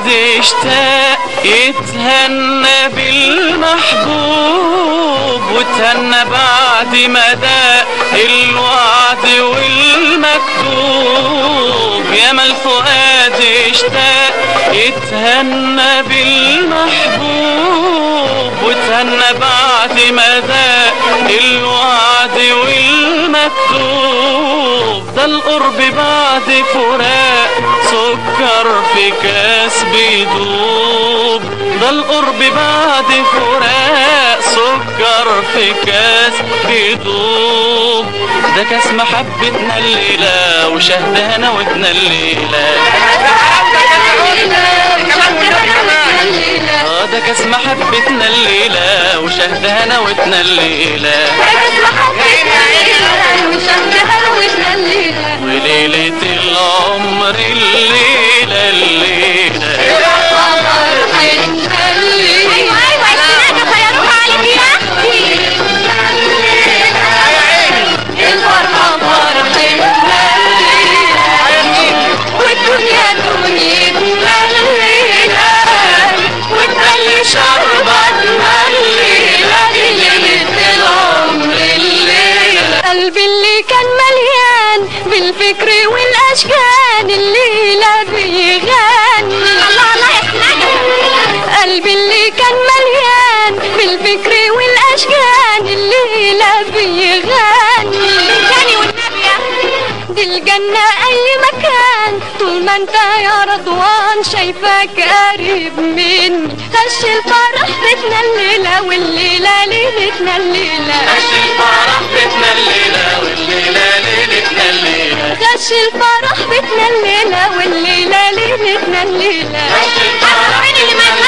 اشتاق يتهنى بالمحبوب وتهنى بعد ما داق الوعد والمكتوب يا ما الفؤاد اشتاق يتهنى بالمحبوب وتهنى بعد ما داق الوعد والمكتوب ده القرب بعد فراق سكر في كاس بيدوب ده القرب بعد فراق سكر في كاس بيدوب ده كاس محبتنا الليلة وشهدنا ودنا الليلة اه ده كاس محبتنا الليلة وشهدنا ودنا الليلة وليلة العمر الليلة الليلة قلبي اللي كان مليان بالفكر والاشكال الليله بيغني الله الله قلبي اللي كان مليان بالفكر والاشكال الليله بيغني تاني والنبي دي الجنة أي مكان طول ما أنت يا رضوان شايفك قريب مني خش الفرح بيتنا الليلة والليلة ليلتنا الليلة خش الفرح بيتنا الليلة والليلة ليلتنا الليلة خش الفرح بيتنا الليلة والليلة ليلتنا الليلة خش الفرح بيتنا